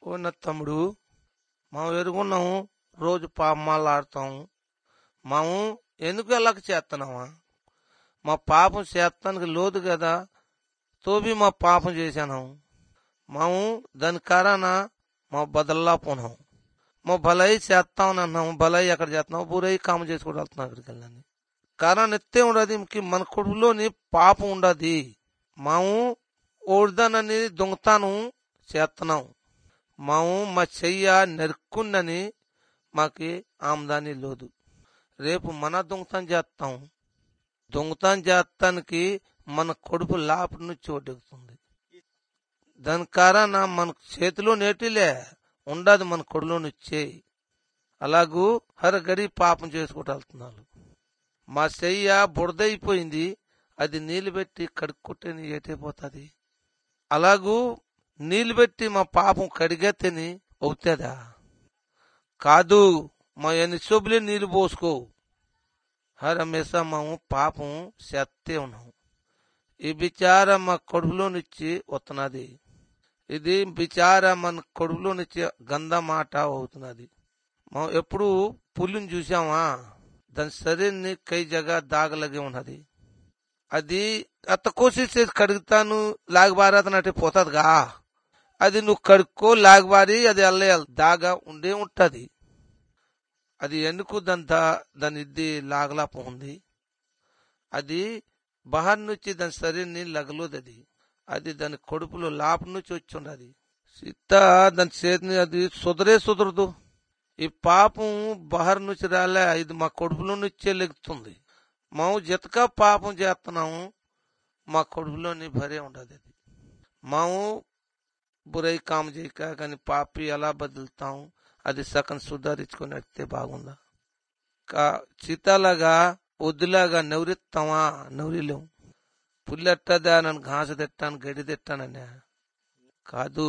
ఓ నా తమ్ముడు మనం ఎరుగున్నాము రోజు పాపమాలు ఆడతాం మేము ఎందుకు వెళ్ళక చేస్తున్నామా మా పాపం చేస్తానికి లోదు కదా తోబి మా పాపం చేశాను మేము దాని కారాన మా బదల్లా పోనాం మా బలై చేస్తామని అన్నాము బలై ఎక్కడ చేస్తున్నాం బురై కామ చేసుకుంటూ వెళ్తున్నాం అక్కడికి వెళ్ళని కారణం ఎత్తే ఉండదు మన కొడుకులోని పాపం ఉండదు మేము ఓడిదానని దొంగతాను చేస్తున్నాం మేము మా చెయ్య నెరుక్కుందని మాకి ఆమ్దాని లేదు రేపు మన దొంగతనం చేస్తాం దొంగతనం చేస్తానికి మన కడుపు లాపటి నుంచి ఒడ్డుకుతుంది దాని కారణ మన చేతిలో నేటిలే ఉండదు మన కొడులో నుంచి అలాగూ హర గడి పాపం చేసుకుంటూ వెళ్తున్నారు మా చెయ్య బురదైపోయింది అది నీళ్ళు పెట్టి కడుక్కుంటే నీ ఎటైపోతుంది అలాగూ నీళ్ళు పెట్టి మా పాపం కడిగేతని అవుతుందా కాదు మా ఎన్ని సొబ్బులే నీళ్ళు పోసుకో హర్ హమేషా మేము పాపం చేస్తే ఉన్నాం ఈ విచార మా కడుపులో నుంచి వస్తున్నది ఇది విచార మన కడుపులో నుంచి గంధ మాట అవుతున్నది మనం ఎప్పుడు పుల్లిని చూసామా దాని శరీరాన్ని కై జగ దాగలగే ఉన్నది అది అత్త కోసి చేసి కడుగుతాను లాగబారతనట్టే పోతుందిగా అది నువ్వు కడుక్కో లాగబారి అది అల్లే దాగా ఉండే ఉంటది అది ఎందుకు దంతా దాని ఇది లాగలా పోంది అది బహార్ నుంచి దాని శరీరాన్ని లగలోది అది అది దాని కడుపులో లాప నుంచి వచ్చి ఉండదు సీత దాని చేతిని అది సుదరే సుదరదు ఈ పాపం బహార్ నుంచి రాలే ఇది మా కడుపులో నుంచే లెగుతుంది మేము జతక పాపం చేస్తున్నాము మా కడుపులోని భరే ఉండదు అది మేము బురై కామ చేయక కానీ పాపి ఎలా బదులుతాం అది సగం సుధారించుకొని నడితే బాగుందా కా చీతాలాగా వద్దులాగా నవ్వురిస్తామా నవ్వురిలేం పుల్లెట్టదా నన్ను ఘాస తిట్టాను గడి తిట్టానన్నా కాదు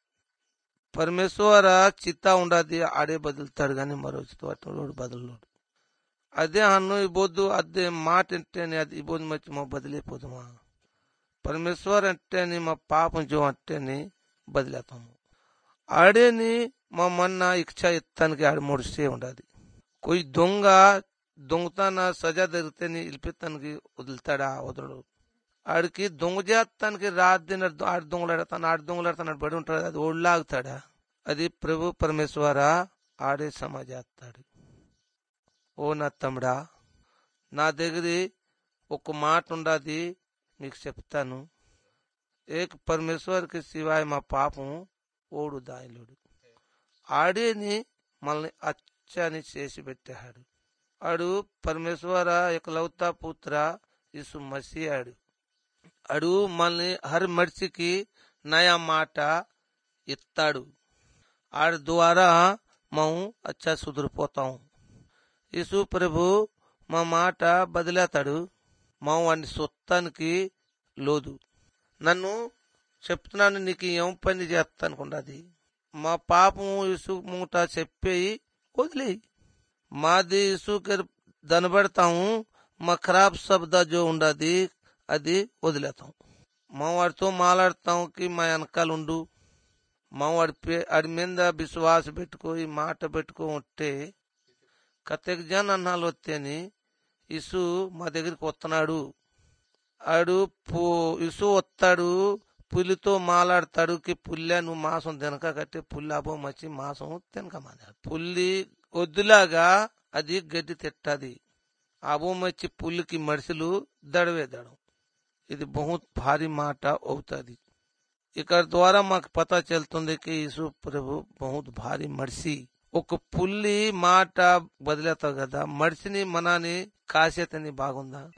పరమేశ్వర చిత్తా ఉండదు ఆడే బదులుతాడు కానీ మరో చిత్తవాడు బదులుడు అదే అన్ను ఇవ్వద్దు అదే మాట అంటేనే అది ఇవ్వదు మర్చి మా బదిలేపోదుమా పరమేశ్వర్ అంటేని మా పాపం జో అంటేని బదిలేతాము ఆడేని మా మొన్న ఇచ్చ ఎత్తానికి ఆడ ముడిస్తే ఉండదు కొయి దొంగ దొంగతన సజా జరిగితేని ఇలిపిత్తానికి వదులుతాడా వదలడు ఆడికి దొంగ చేస్తానికి రాత్రి ఆడి దొంగలాడతాను ఆడి దొంగలాడతాను బడి ఉంటాడు అది ఓళ్ళాగుతాడా అది ప్రభు పరమేశ్వర ఆడే సమాజేస్తాడు ఓ నా తమ్ముడా నా దగ్గర ఒక మాట ఉండదు మీకు చెప్తాను ఏక పరమేశ్వర్కి శివాయ మా పాపం ఓడు దాయిలుడు ఆడేని మనల్ని అచ్చని చేసి పెట్టాడు ఆడు పరమేశ్వర ఏకలౌతా పుత్ర ఇసు మసియాడు అడు మనల్ని హర్ మడిచికి నయా మాట ఇస్తాడు ఆడి ద్వారా మేము అచ్చా సుదిరిపోతాం యేసు ప్రభు మా మాట బదిలేతాడు మా వాడిని సొత్తానికి లోదు నన్ను చెప్తున్నాను నీకు ఏం పని చేస్తానుకున్నది మా పాపము ఇసు మూట చెప్పేయి వదిలేయి మాది ఇసుక దనబెడతాము మా ఖరాబ్ శబ్ద జో ఉండదు అది వదిలేతాం మా వాడితో మాట్లాడతాం కి మా వెనకాల ఉండు మా వాడి పే ఆడి మీద విశ్వాస పెట్టుకో ఈ మాట పెట్టుకో ఉంటే కతెక్ జన్ అన్నాలు వస్తేని ఇసు మా దగ్గరికి వస్తున్నాడు ఆడు ఇసు వస్తాడు పులితో మాలాడతాడు కి పుల్లె నువ్వు మాంసం తినక కట్టే పుల్లి అబో మచ్చి మాంసం తినక మానేడు పుల్లి వద్దులాగా అది గడ్డి తిట్టది అబో మచ్చి పుల్లికి మనుషులు దడవేదడం ఇది బహుత్ భారీ మాట అవుతుంది ఇక్కడ ద్వారా మాకు పతా చెల్తుంది కి యేసు ప్రభు బహుత్ భారీ మడిసి ఒక పుల్లి మాట బదిలేతావు కదా మడిసిని మనాని కాసేతని బాగుందా